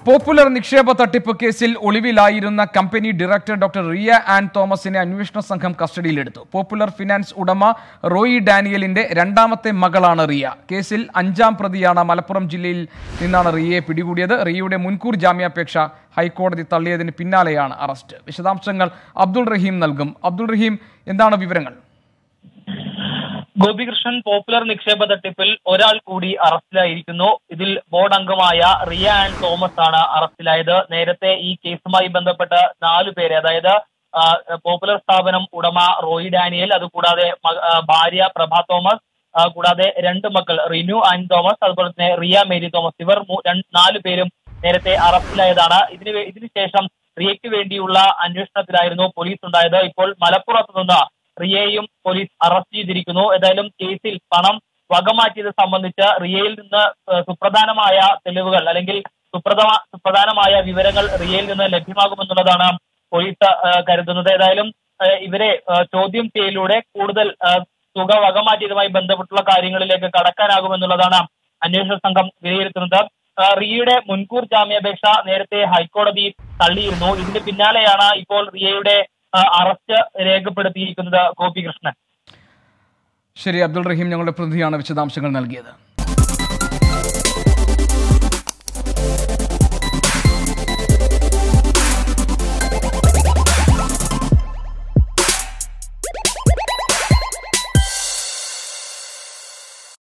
popular നിക്ഷേപ തട്ടിപ്പ് കേസിൽ ഒളിവിലായിരുന്ന company director doctor Riya Ann തോമസിനെ അന്വേഷണ സംഘം കസ്റ്റഡിയിലെടുത്തു പോപ്പുലർ ഫിനാൻസ് ഉടമ റോയി ഡാനിയലിന്റെ രണ്ടാമത്തെ മകളാണ് റിയ കേസിൽ അഞ്ചാം പ്രതിയാണ് മലപ്പുറം ജില്ലയിൽ നിന്നാണ് റിയയെ പിടികൂടിയത് റിയയുടെ മുൻകൂർ ജാമ്യാപേക്ഷ ഹൈക്കോടതി തള്ളിയതിന് പിന്നാലെയാണ് അറസ്റ്റ് വിശദാംശങ്ങൾ അബ്ദുൾ റഹീം നൽകും അബ്ദുൾ റഹീം എന്താണ് വിവരങ്ങൾ ഗോപികൃഷ്ണൻ പോപ്പുലർ നിക്ഷേപ തട്ടിപ്പിൽ ഒരാൾ കൂടി അറസ്റ്റിലായിരിക്കുന്നു ഇതിൽ ബോർഡ് അംഗമായ റിയ ആൻഡ് തോമസ് ആണ് അറസ്റ്റിലായത് നേരത്തെ ഈ കേസുമായി ബന്ധപ്പെട്ട നാലു പേരെ അതായത് ആ, പോപ്പുലർ സ്ഥാപനം ഉടമ റോയി ഡാനിയൽ അതുകൂടാതെ മ- ആ, ഭാര്യ പ്രഭ തോമസ് ആ, കൂടാതെ രണ്ട് മക്കൾ റിനു ആൻഡ് തോമസ് അതുപോലെ തന്നെ റിയ മേരി തോമസ് ഇവർ മൂ- രണ്ട്- നാലു പേരും നേരത്തെ അറസ്റ്റിലായതാണ് ഇതിന് വേ- ഇതിനുശേഷം റിയയ്ക്ക് വേണ്ടിയുള്ള അന്വേഷണത്തിലായിരുന്നു പോലീസ് ഉണ്ടായത് ഇപ്പോൾ മലപ്പുറത്ത് നിന്ന് റിയയെയും പോലീസ് അറസ്റ്റ് ചെയ്തിരിക്കുന്നു ഏതായാലും കേസിൽ പണം വകമാറ്റിയത് സംബന്ധിച്ച് റിയയിൽ നിന്ന് ഏഹ്, സുപ്രധാനമായ തെളിവുകൾ അല്ലെങ്കിൽ സുപ്രധാന സുപ്രധാനമായ വിവരങ്ങൾ റിയയിൽ നിന്ന് ലഭ്യമാകുമെന്നുള്ളതാണ് പോലീസ് ഏഹ്, കരുതുന്നത് ഏതായാലും ഏഹ്, ഇവരെ ഏഹ്, ചോദ്യം ചെയ്യലിലൂടെ കൂടുതൽ ഏഹ്, തുക വകമാറ്റിയതുമായി ബന്ധപ്പെട്ടുള്ള കാര്യങ്ങളിലേക്ക് കടക്കാനാകുമെന്നുള്ളതാണ് അന്വേഷണ സംഘം വിലയിരുത്തുന്നത് ഏഹ്, റിയയുടെ മുൻകൂർ ജാമ്യാപേക്ഷ നേരത്തെ ഹൈക്കോടതി തള്ളിയിരുന്നു ഇതിന് പിന്നാലെയാണ് ഇപ്പോൾ റിയയുടെ ഏഹ്, അറസ്റ്റ് രേഖപ്പെടുത്തിയിരിക്കുന്നത് ഗോപികൃഷ്ണൻ ശരി അബ്ദുൾ റഹീം ഞങ്ങളുടെ പ്രതിനിധിയാണ് വിശദാംശങ്ങൾ നൽകിയത്